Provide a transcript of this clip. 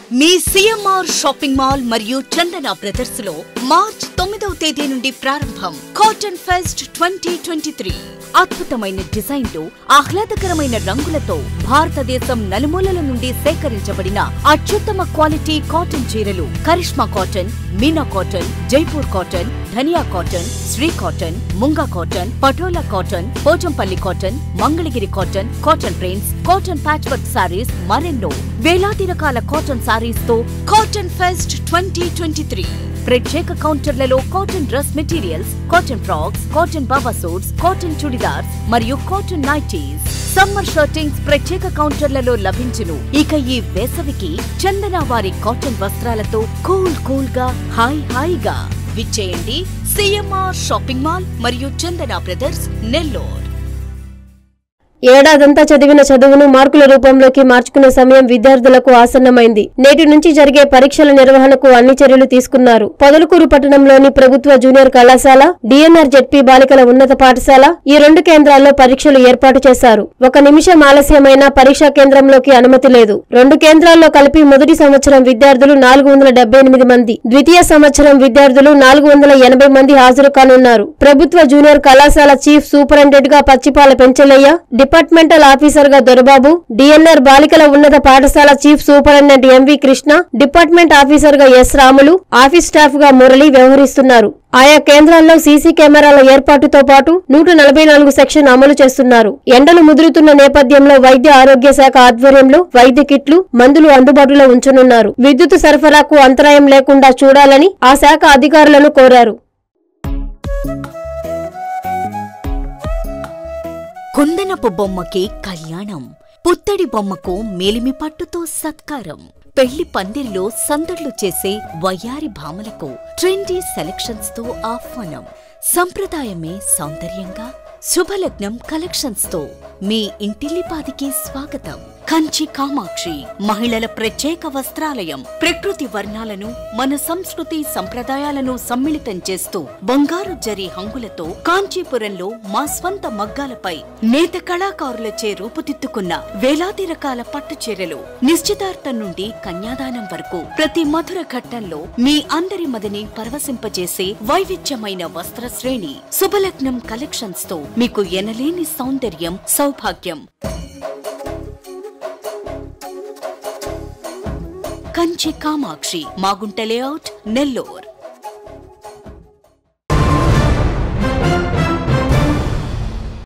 మీ CMR shopping mall మరియు చందన brothers లో March తొమ్మిదవ తేదీ నుండి ప్రారంభం cotton fest twenty twenty three అద్భుతమైన డిజైన్లు ఆహ్లాదకరమైన రంగులతో భారతదేశం నలుమూలల నుండి సేకరించబడిన అత్యుత్తమ క్వాలిటీ కాటన్ చీరలు Karishma cotton Meena cotton Jaipur cotton Dhaniya cotton Shri cotton Munga cotton Patola cotton Pochampally cotton Mangalagiri cotton cotton prints cotton patch work sarees మరెన్నో వేలాది రకాల కాటన్ సారీస్ తో cotton fest twenty twenty three ప్రత్యేక కౌంటర్లలో cotton dress materials cotton frocks cotton baba suits cotton chudidars మరియు cotton nighties summer shirtings ప్రత్యేక కౌంటర్లలో లభించును ఇక ఈ వేసవికి చందన వారి కాటన్ వస్త్రాలతో కూల్ కూల్ గా హాయ్ హాయిగా విచ్చేయండి సిఎంఆర్ షాపింగ్ మాల్ మరియు చందన బ్రదర్స్ నెల్లూరు ఏడాదంతా చదివిన చదువును మార్కుల రూపంలోకి మార్చుకునే సమయం విద్యార్థులకు ఆసన్నమైంది నేటి నుంచి జరిగే పరీక్షల నిర్వహణకు అన్ని చర్యలు తీసుకున్నారు పొదలకూరు పట్టణంలోని ప్రభుత్వ జూనియర్ కళాశాల డిఎన్ఆర్ జెడ్పీ బాలికల ఉన్నత పాఠశాల ఈ రెండు కేంద్రాల్లో పరీక్షలు ఏర్పాటు చేశారు ఒక నిమిషం ఆలస్యమైన పరీక్షా కేంద్రంలోకి అనుమతి లేదు రెండు కేంద్రాల్లో కలిపి మొదటి సంవత్సరం విద్యార్థులు నాలుగు వందల డెబ్బై ఎనిమిది మంది ద్వితీయ సంవత్సరం విద్యార్థులు నాలుగు వందల ఎనభై మంది హాజరు కానున్నారు ప్రభుత్వ జూనియర్ కళాశాల చీఫ్ సూపరింటెండెంట్ గా పచ్చిపాల పెంచలయ్య డిపార్ట్మెంటల్ ఆఫీసర్ గా దొరబాబు డిఎన్ఆర్ బాలికల ఉన్నత పాఠశాల chief superintendent MV Krishna department officer గా ఎస్ రాములు ఆఫీస్ స్టాఫ్ గా మురళి వ్యవహరిస్తున్నారు ఆయా కేంద్రాల్లో సీసీ కెమెరాల ఏర్పాటుతో పాటు నూట నలభై నాలుగు సెక్షన్ అమలు చేస్తున్నారు ఎండలు ముదురుతున్న నేపథ్యంలో వైద్య ఆరోగ్య శాఖ ఆధ్వర్యంలో వైద్య కిట్లు మందులు అందుబాటులో ఉంచనున్నారు విద్యుత్ సరఫరాకు అంతరాయం లేకుండా చూడాలని ఆ శాఖ అధికారులను కోరారు కుందనపు బొమ్మకి కళ్యాణం పుత్తడి బొమ్మకు మేలిమి పట్టుతో సత్కారం పెళ్లి పందిరిలో సందడ్లు చేసే వయ్యారి భామలకు ట్రెండీ సెలక్షన్స్ తో ఆహ్వానం సంప్రదాయమే సౌందర్యంగా శుభలగ్నం కలెక్షన్స్ తో మీ ఇంటిల్లిపాదికి స్వాగతం కంచి కామాక్షి మహిళల ప్రత్యేక వస్త్రాలయం ప్రకృతి వర్ణాలను మన సంస్కృతి సంప్రదాయాలను సమ్మిళితం చేస్తూ బంగారు జరి హంగులతో కాంచీపురంలో మా స్వంత మగ్గాలపై నేత కళాకారులచే రూపుదిద్దుకున్న వేలాది రకాల పట్టు చీరలు నిశ్చితార్థం నుండి కన్యాదానం వరకు ప్రతి మధుర ఘట్టంలో మీ అందరి మదిని పరవశింపజేసే వైవిధ్యమైన వస్త్ర శ్రేణి శుభలగ్నం కలెక్షన్స్ తో మీకు ఎనలేని సౌందర్యం సౌభాగ్యం కంచి కామాక్షి మాగుంట లేఅవుట్ నెల్లూర్